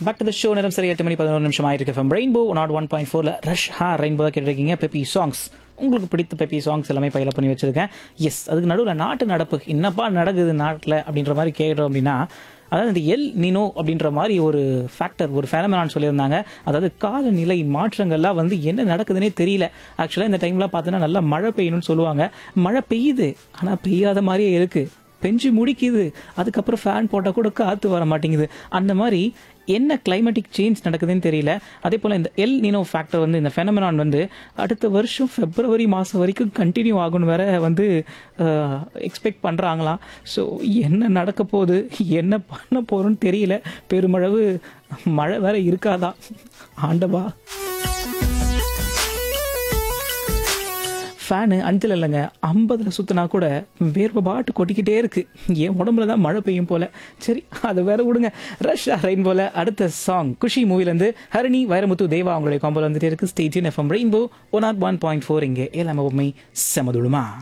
back to the show நேரம் சரி எட்டு மணி பதினோரு நிமிஷம் ஆயிருக்கு from rainbow naught one point ஃபோரில் ரஷ் ஹா ரெயின்போ கேட்டிருக்கீங்க பெப்பி சாங்ஸ் உங்களுக்கு பிடித்த பெப்பி சாங்ஸ் எல்லாமே பயில பண்ணி வச்சிருக்கேன் எஸ் அதுக்கு நடுவில் நாட்டு நடப்பு என்னப்பா நடக்குது நாட்டில் அப்படின்ற மாதிரி கேட்டோம் அப்படின்னா அதாவது இந்த எல் நினோ அப்படின்ற மாதிரி ஒரு ஃபேக்டர் ஒரு ஃபேனமனான்னு சொல்லியிருந்தாங்க அதாவது காலநிலை மாற்றங்கள்லாம் வந்து என்ன நடக்குதுன்னே தெரியல ஆக்சுவலாக இந்த டைம்லாம் பார்த்தோன்னா நல்லா மழை பெய்யணும்னு சொல்லுவாங்க மழை பெய்யுது ஆனால் பெய்யாத மாதிரியே இருக்குது பெஞ்சு முடிக்குது அதுக்கப்புறம் ஃபேன் போட்டால் கூட காற்று வர மாட்டேங்குது அந்த மாதிரி என்ன கிளைமேட்டிக் சேஞ்ச் நடக்குதுன்னு தெரியல அதே போல் இந்த எல் நினோ ஃபேக்டர் வந்து இந்த ஃபெனமனான் வந்து அடுத்த வருஷம் ஃபெப்ரவரி மாதம் வரைக்கும் கண்டினியூ ஆகும்னு வேற வந்து எக்ஸ்பெக்ட் பண்ணுறாங்களாம் ஸோ என்ன நடக்க போகுது என்ன பண்ண போகிறோன்னு தெரியல பெருமளவு மழை வேற இருக்காதா ஆண்டவா ஃபேனு அஞ்சில் இல்லைங்க ஐம்பதில் சுற்றினா கூட வேர்வை பாட்டு கொட்டிக்கிட்டே இருக்கு என் உடம்புல தான் மழை பெய்யும் போல சரி அதை வேற விடுங்க ரஷ் ரெயின் போல அடுத்த சாங் குஷி மூவிலேருந்து ஹரிணி வைரமுத்து தேவா அவங்களுடைய காம்போல வந்துட்டே இருக்கு ஸ்டேஜின் FM rainbow one ought one point four இங்கே ஏழாம உண்மை செமதுடுமா